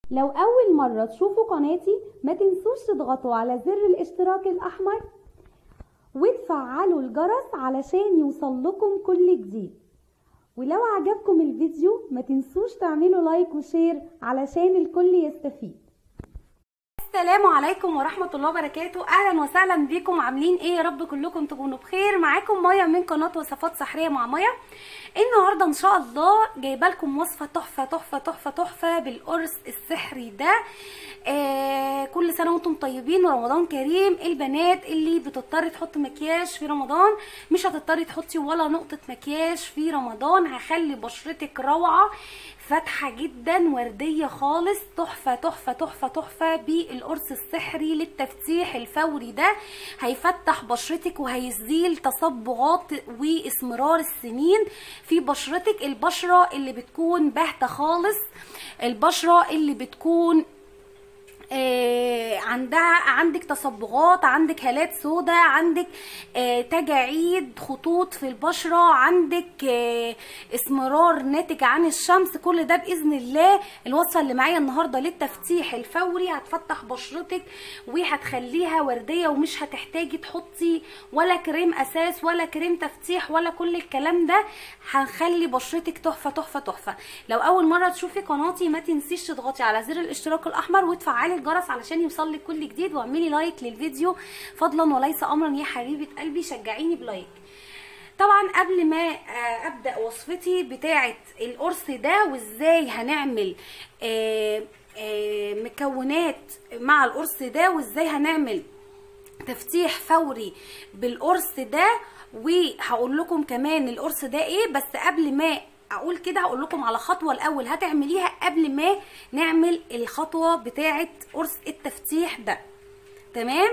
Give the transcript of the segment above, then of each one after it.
لو أول مرة تشوفوا قناتي ما تنسوش تضغطوا على زر الاشتراك الأحمر وتفعلوا الجرس علشان يوصل لكم كل جديد ولو عجبكم الفيديو ما تنسوش تعملوا لايك وشير علشان الكل يستفيد السلام عليكم ورحمة الله وبركاته أهلا وسهلا بيكم عاملين ايه يا رب كلكم تكونوا بخير معاكم مايا من قناة وصفات سحرية مع مايا النهاردة ان شاء الله جايبه لكم وصفة تحفة تحفة تحفة تحفة بالقرص السحري ده آه كل سنة وانتم طيبين ورمضان كريم البنات اللي بتضطر تحط مكياج في رمضان مش هتضطري تحطي ولا نقطة مكياج في رمضان هخلي بشرتك روعة فاتحة جدا وردية خالص تحفة تحفة تحفة تحفة بالقرص السحري للتفتيح الفوري ده هيفتح بشرتك وهيزيل تصبغات واسمرار السنين في بشرتك البشرة اللي بتكون باهتة خالص البشرة اللي بتكون آه عندها عندك تصبغات عندك هالات سوداء عندك آه تجاعيد خطوط في البشرة عندك آه اسمرار ناتج عن الشمس كل ده بإذن الله الوصفة اللي معايا النهاردة للتفتيح الفوري هتفتح بشرتك وهتخليها وردية ومش هتحتاجي تحطي ولا كريم أساس ولا كريم تفتيح ولا كل الكلام ده هنخلي بشرتك تحفة تحفة تحفة لو أول مرة تشوفي قناتي ما تنسيش تضغطي على زر الاشتراك الأحمر وتفعلي الجرس علشان يوصل لك كل جديد واعملي لايك للفيديو فضلا وليس امرا يا حبيبه قلبي شجعيني بلايك طبعا قبل ما ابدا وصفتي بتاعه القرص ده وازاي هنعمل آآ آآ مكونات مع القرص ده وازاي هنعمل تفتيح فوري بالقرص ده وهقول لكم كمان القرص ده ايه بس قبل ما اقول كده هقول لكم على خطوه الاول هتعمليها قبل ما نعمل الخطوه بتاعه قرص التفتيح ده تمام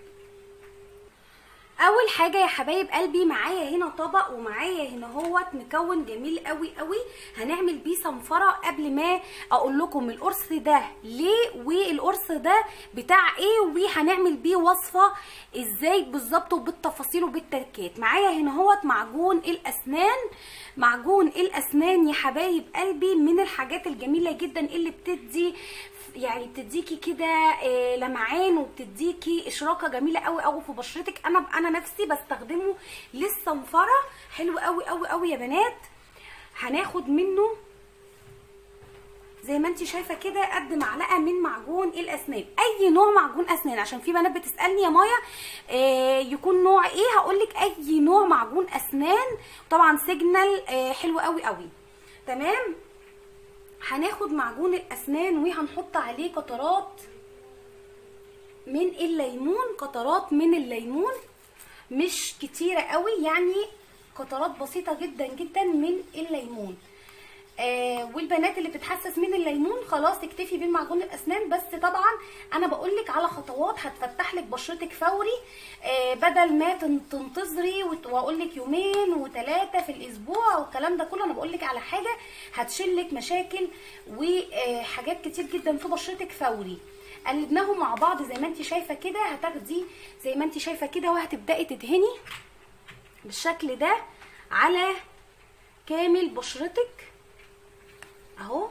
اول حاجه يا حبايب قلبي معايا هنا طبق ومعايا هنا هوت مكون جميل قوي قوي هنعمل بيه صنفره قبل ما اقول لكم القرص ده ليه والقرص ده بتاع ايه وهنعمل بيه وصفه ازاي بالظبط وبالتفاصيل وبالتركات معايا هنا هوت معجون الاسنان معجون الاسنان يا حبايب قلبي من الحاجات الجميله جدا اللي بتدي يعني بتديكي كده لمعان وبتديكي اشراقه جميله قوي قوي في بشرتك انا انا نفسي بستخدمه للصنفره حلو قوي قوي قوي يا بنات هناخد منه زي ما انت شايفه كده قد معلقه من معجون الاسنان اي نوع معجون اسنان عشان في بنات بتسالني يا مايا آه يكون نوع ايه هقولك اي نوع معجون اسنان طبعا سيجنال آه حلو قوي قوي تمام هناخد معجون الاسنان وهنحط عليه قطرات من الليمون قطرات من الليمون مش كتيره قوي يعني قطرات بسيطه جدا جدا من الليمون آه والبنات اللي بتحسس من الليمون خلاص اكتفي بالمعجون الاسنان بس طبعا انا بقولك على خطوات هتفتح لك بشرتك فوري آه بدل ما تنتظري واقول لك يومين وثلاثه في الاسبوع والكلام ده كله انا بقول لك على حاجه هتشيل لك مشاكل وحاجات كتير جدا في بشرتك فوري قلبناهم مع بعض زي ما انت شايفه كده هتاخدي زي ما انت شايفه كده وهتبداي تدهني بالشكل ده على كامل بشرتك اهو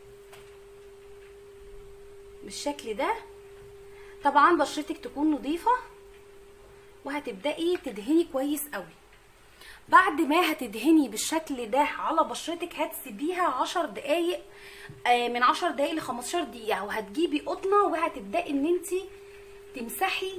بالشكل ده طبعا بشرتك تكون نظيفه وهتبداي تدهني كويس قوي بعد ما هتدهني بالشكل ده على بشرتك هتسيبيها عشر دقايق آه من عشر دقايق ل 15 دقيقه وهتجيبي قطنه وهتبداي ان انت تمسحي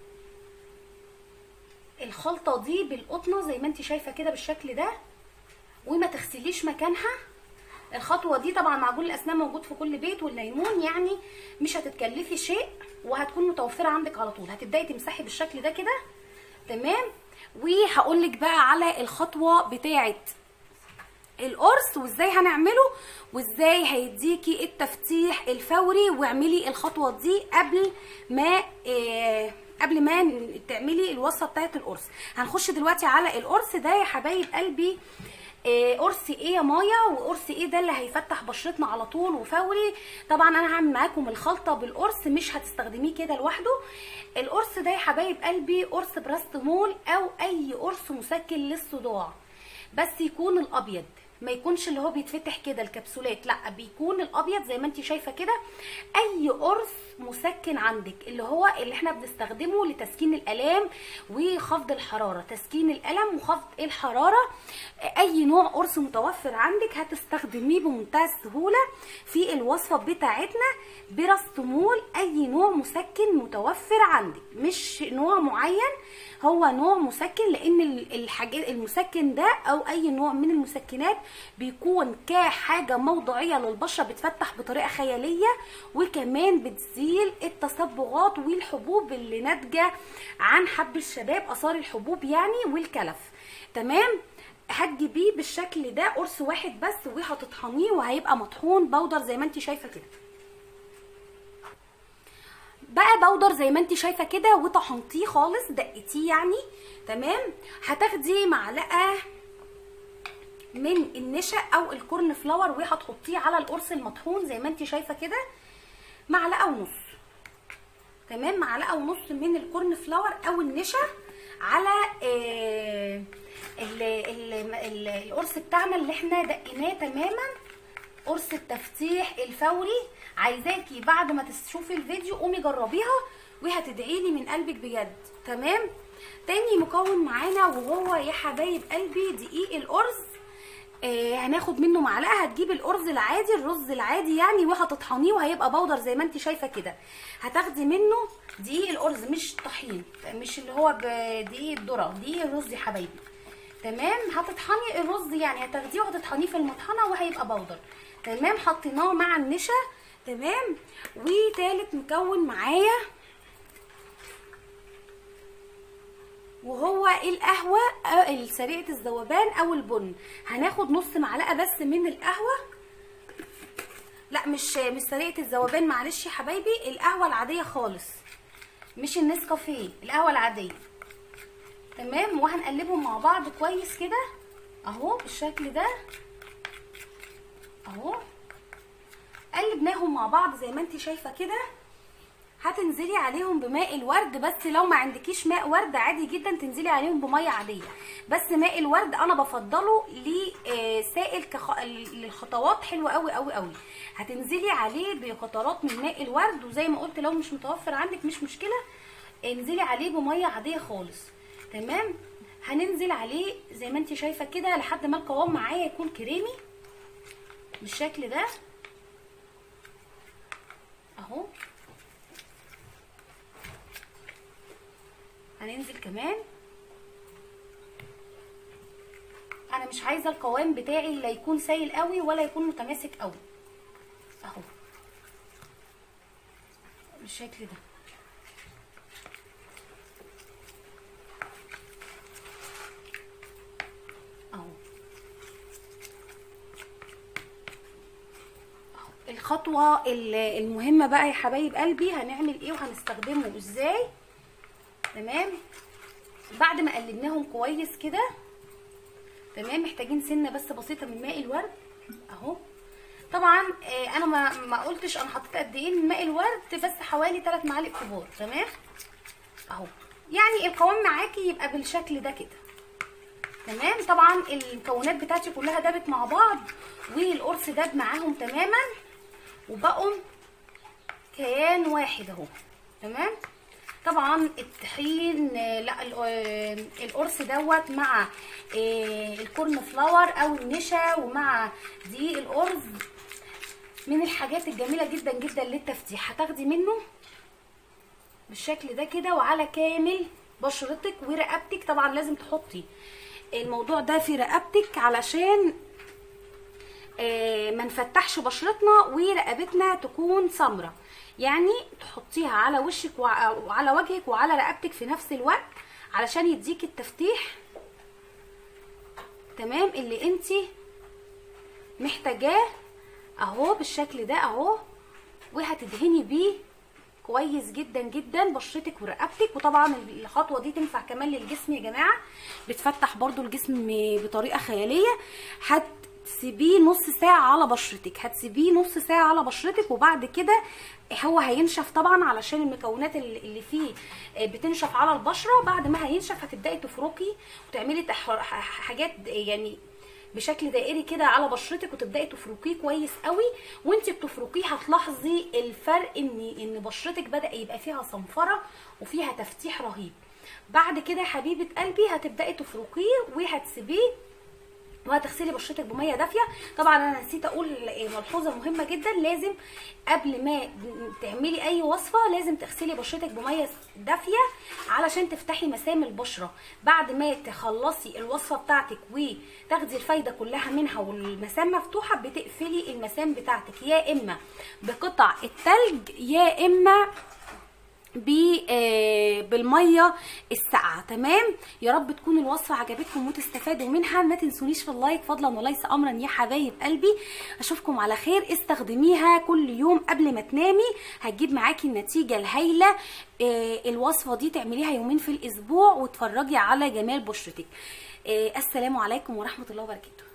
الخلطه دي بالقطنه زي ما انت شايفه كده بالشكل ده وما تغسليش مكانها الخطوه دي طبعا معجون الاسنان موجود في كل بيت والليمون يعني مش هتتكلفي شيء وهتكون متوفره عندك على طول هتبداي تمسحي بالشكل ده كده تمام وهقول لك بقى على الخطوه بتاعه القرص وازاي هنعمله وازاي هيديكي التفتيح الفوري واعملي الخطوه دي قبل ما إيه قبل ما تعملي الوصفه بتاعه القرص هنخش دلوقتي على القرص ده يا حبايب قلبي إيه قرص ايه يا مايا وقرص ايه ده اللي هيفتح بشرتنا على طول وفوري طبعا انا هعمل معاكم الخلطه بالقرص مش هتستخدميه كده لوحده القرص ده يا حبايب قلبي قرص براستمول او اي قرص مسكن للصداع بس يكون الابيض ما يكونش اللي هو بيتفتح كده الكبسولات لا بيكون الابيض زي ما انت شايفه كده اي قرص مسكن عندك اللي هو اللي احنا بنستخدمه لتسكين الالام وخفض الحراره تسكين الالم وخفض الحراره اي نوع قرص متوفر عندك هتستخدميه بمنتهى السهوله في الوصفه بتاعتنا براستمول اي نوع مسكن متوفر عندك مش نوع معين هو نوع مسكن لان الحاجات المسكن ده او اي نوع من المسكنات بيكون كحاجه موضعيه للبشره بتفتح بطريقه خياليه وكمان بتزيل التصبغات والحبوب اللي ناتجه عن حب الشباب اثار الحبوب يعني والكلف تمام هتجيبيه بالشكل ده قرص واحد بس وهتطحنيه وهيبقى مطحون بودر زي ما انت شايفه كده بقى بودر زي ما انت شايفه كده وطحنتيه خالص دقتيه يعني تمام هتاخدي معلقه من النشا او الكورن فلاور وهتحطيه على القرص المطحون زي ما انت شايفه كده معلقه ونص تمام معلقه ونص من الكورن فلاور او النشا على آه ال ال ال القرص بتاعنا اللي احنا دقيناه تماما قرص التفتيح الفوري عايزاكي بعد ما تشوفي الفيديو قومي جربيها وهتدعي لي من قلبك بجد تمام تاني مكون معانا وهو يا حبايب قلبي دقيق الارز آه هناخد منه معلقه هتجيبي الارز العادي الرز العادي يعني وهتطحنيه وهيبقى بودر زي ما انت شايفه كده هتاخدي منه دقيق الارز مش طحين مش اللي هو بدقيق الذره دقيق الرز يا حبايبي تمام هتطحني الرز يعني هتاخديه وهتطحنيه في المطحنه وهيبقى بودر تمام حطيناه مع النشا تمام وتالت مكون معايا وهو القهوه سريعه الذوبان او البن هناخد نص معلقه بس من القهوه لا مش مش سريعه الذوبان معلش يا حبايبي القهوه العاديه خالص مش النسكافيه القهوه العاديه تمام وهنقلبهم مع بعض كويس كده اهو بالشكل ده اهو قلبناهم مع بعض زي ما انت شايفه كده هتنزلي عليهم بماء الورد بس لو ما عندكيش ماء ورد عادي جدا تنزلي عليهم بميه عاديه بس ماء الورد انا بفضله لسائل كخ... للخطوات حلو قوي قوي قوي هتنزلي عليه بقطرات من ماء الورد وزي ما قلت لو مش متوفر عندك مش مشكله انزلي عليه بميه عاديه خالص تمام هننزل عليه زي ما انت شايفه كده لحد ما القوام معايا يكون كريمي بالشكل ده اهو هننزل كمان انا مش عايزه القوام بتاعي لا يكون سايل قوي ولا يكون متماسك قوي اهو بالشكل ده اهو الخطوه المهمه بقى يا حبايب قلبي هنعمل ايه وهنستخدمه ازاي تمام بعد ما قلبناهم كويس كده تمام محتاجين سنه بس بسيطه من ماء الورد اهو طبعا آه انا ما ما قلتش انا حطيت قد ايه من ماء الورد بس حوالي 3 معالق كبار تمام اهو يعني القوام معاكي يبقى بالشكل ده كده تمام طبعا المكونات بتاعتي كلها دابت مع بعض والقرص داب معاهم تماما وبقوا كيان واحد اهو تمام طبعا الطحين لا القرص دوت مع الكورن فلاور او النشا ومع دقيق الارز من الحاجات الجميله جدا جدا للتفتيح هتاخدي منه بالشكل ده كده وعلى كامل بشرتك ورقبتك طبعا لازم تحطي الموضوع ده في رقبتك علشان ما نفتحش بشرتنا ورقبتنا تكون سمره يعني تحطيها على وشك وعلى وجهك وعلى رقبتك في نفس الوقت علشان يديك التفتيح تمام اللي انت محتاجاه اهو بالشكل ده اهو وهتدهني بيه كويس جدا جدا بشرتك ورقبتك وطبعا الخطوه دي تنفع كمان للجسم يا جماعه بتفتح برضو الجسم بطريقه خياليه هت تسيبيه نص ساعة على بشرتك هتسيبيه نص ساعة على بشرتك وبعد كده هو هينشف طبعا علشان المكونات اللي فيه بتنشف على البشرة بعد ما هينشف هتبدأي تفركي وتعملي حاجات يعني بشكل دائري كده على بشرتك وتبداي تفركيه كويس قوي وانت بتفركيه هتلاحظي الفرق ان ان بشرتك بدا يبقى فيها صنفره وفيها تفتيح رهيب بعد كده يا حبيبه قلبي هتبداي تفركيه وهتسيبيه وهتغسلي بشرتك بميه دافيه طبعا انا نسيت اقول ملحوظه مهمه جدا لازم قبل ما تعملي اي وصفه لازم تغسلي بشرتك بميه دافيه علشان تفتحي مسام البشره بعد ما تخلصي الوصفه بتاعتك وتاخدي الفايده كلها منها والمسام مفتوحه بتقفلي المسام بتاعتك يا اما بقطع التلج يا اما بالميه الساقعه تمام يا رب تكون الوصفه عجبتكم وتستفادوا منها ما تنسونيش في اللايك فضلا وليس امرا يا حبايب قلبي اشوفكم على خير استخدميها كل يوم قبل ما تنامي هتجيب معاكي النتيجه الهايله الوصفه دي تعمليها يومين في الاسبوع وتفرجي على جمال بشرتك السلام عليكم ورحمه الله وبركاته